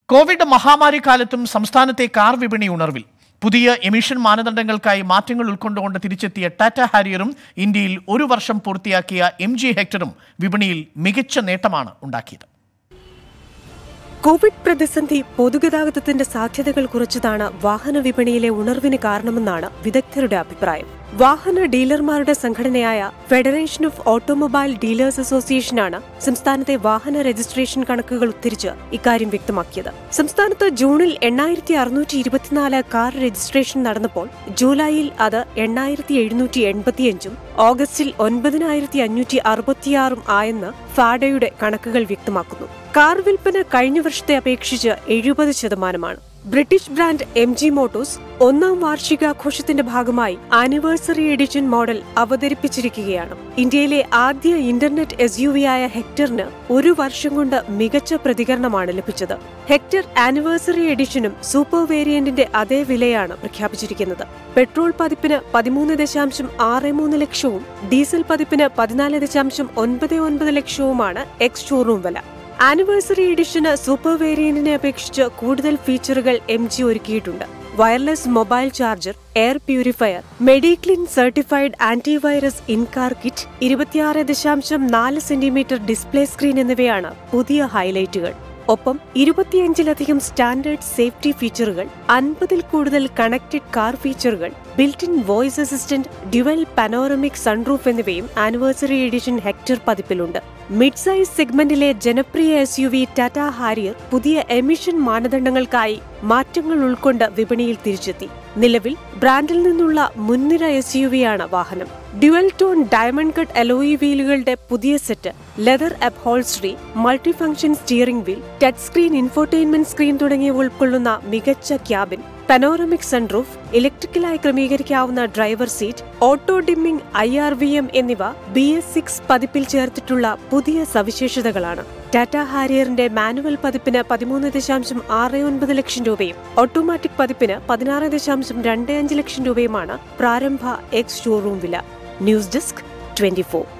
Covid മഹാമാരി കാലത്തും സംസ്ഥാനത്തെ കാർ വിപണി ഉണർവിൽ പുതിയ എമിഷൻ മാനദണ്ഡങ്ങൾക്കായി മാറ്റങ്ങൾ ഉൾക്കൊണ്ടുകൊണ്ട് തിരിച്ചെത്തിയ ടാറ്റ ഹാരിയറും ഇന്ത്യയിൽ ഒരു വർഷം പൂർത്തിയാക്കിയ എം ജി ഹെക്ടറും വിപണിയിൽ മികച്ച നേട്ടമാണ് ഉണ്ടാക്കിയത് കോവിഡ് പ്രതിസന്ധി പൊതുഗതാഗതത്തിന്റെ സാധ്യതകൾ കുറച്ചതാണ് വാഹന വിപണിയിലെ ഉണർവിന് കാരണമെന്നാണ് വിദഗ്ധരുടെ അഭിപ്രായം വാഹന ഡീലർമാരുടെ സംഘടനയായ ഫെഡറേഷൻ ഓഫ് ഓട്ടോമൊബൈൽ ഡീലേഴ്സ് അസോസിയേഷനാണ് സംസ്ഥാനത്തെ വാഹന രജിസ്ട്രേഷൻ കണക്കുകൾ ഉദ്ധരിച്ച് ഇക്കാര്യം വ്യക്തമാക്കിയത് സംസ്ഥാനത്ത് ജൂണിൽ എണ്ണായിരത്തി അറുന്നൂറ്റി ഇരുപത്തിനാല് കാർ രജിസ്ട്രേഷൻ നടന്നപ്പോൾ ജൂലൈയിൽ അത് എണ്ണായിരത്തി എഴുന്നൂറ്റി എൺപത്തിയഞ്ചും ഓഗസ്റ്റിൽ ഒൻപതിനായിരത്തി അഞ്ഞൂറ്റി അറുപത്തിയാറും ആയെന്ന് ഫാഡയുടെ കണക്കുകൾ വ്യക്തമാക്കുന്നു കാർ വിൽപ്പന കഴിഞ്ഞ വർഷത്തെ അപേക്ഷിച്ച് എഴുപത് ശതമാനമാണ് British brand M G Motors ഒന്നാം വാർഷികാഘോഷത്തിന്റെ ഭാഗമായി ആനിവേഴ്സറി എഡിഷൻ മോഡൽ അവതരിപ്പിച്ചിരിക്കുകയാണ് ഇന്ത്യയിലെ ആദ്യ ഇന്റർനെറ്റ് എസ് യു ആയ ഹെക്ടറിന് ഒരു വർഷം കൊണ്ട് മികച്ച പ്രതികരണമാണ് ലഭിച്ചത് ഹെക്ടർ ആനിവേഴ്സറി എഡിഷനും സൂപ്പർ വേരിയന്റിന്റെ അതേ വിലയാണ് പ്രഖ്യാപിച്ചിരിക്കുന്നത് പെട്രോൾ പതിപ്പിന് പതിമൂന്ന് ദശാംശം ആറ് മൂന്ന് ലക്ഷവും ഡീസൽ പതിപ്പിന് പതിനാല് ദശാംശം ഒൻപത് ഒൻപത് ലക്ഷവുമാണ് എക്സ് ഷോറൂം വില ആനിവേഴ്സറി എഡിഷന് സൂപ്പർ വേരിയന്റിനെ അപേക്ഷിച്ച് കൂടുതൽ ഫീച്ചറുകൾ എം ജി ഒരുക്കിയിട്ടുണ്ട് wireless mobile charger air purifier Mediclin certified antivirus in car kit ഇരുപത്തിയാറ് ദശാംശം നാല് സെന്റിമീറ്റർ ഡിസ്പ്ലേ സ്ക്രീൻ എന്നിവയാണ് പുതിയ ഹൈലൈറ്റുകൾ ഒപ്പം ഇരുപത്തിയഞ്ചിലധികം സ്റ്റാൻഡേർഡ് സേഫ്റ്റി ഫീച്ചറുകൾ അൻപതിൽ കൂടുതൽ കണക്റ്റഡ് കാർ ഫീച്ചറുകൾ built in voice assistant dual panoramic sunroof എന്നിവയും ആനിവേഴ്സറി എഡിഷൻ ഹെക്ടർ പതിപ്പിലുണ്ട് മിഡ് സൈസ് സെഗ്മെന്റിലെ ജനപ്രിയ S U V Tata Harrier പുതിയ എമിഷൻ മാനദണ്ഡങ്ങൾക്കായി മാറ്റങ്ങൾ ഉൾക്കൊണ്ട് വിപണിയിൽ തിരിച്ചെത്തി നിലവിൽ ബ്രാൻഡിൽ നിന്നുള്ള മുൻനിര എസ് യു വിയാണ് വാഹനം dual tone diamond cut alloy വീലുകളുടെ പുതിയ set leather upholstery multi function steering wheel touch screen infotainment screen തുടങ്ങിയവ ഉൾക്കൊള്ളുന്ന മികച്ച ക്യാബിൻ പനോറമിക് സൺറൂഫ് ഇലക്ട്രിക്കലായി ക്രമീകരിക്കാവുന്ന driver seat auto dimming I R V M എന്നിവ ബി എസ് സിക്സ് പതിപ്പിൽ ചേർത്തിട്ടുള്ള പുതിയ സവിശേഷതകളാണ് ടാറ്റ ഹാരിയറിന്റെ മാനുവൽ പതിപ്പിന് പതിമൂന്ന് ദശാംശം ആറ് ഒൻപത് ലക്ഷം രൂപയും ഓട്ടോമാറ്റിക് പതിപ്പിന് പതിനാറ് ദശാംശം രണ്ട് അഞ്ച് ലക്ഷം രൂപയുമാണ് പ്രാരംഭ എക്സ് ഷോറൂം വില ന്യൂസ് ഡെസ്ക് ട്വന്റി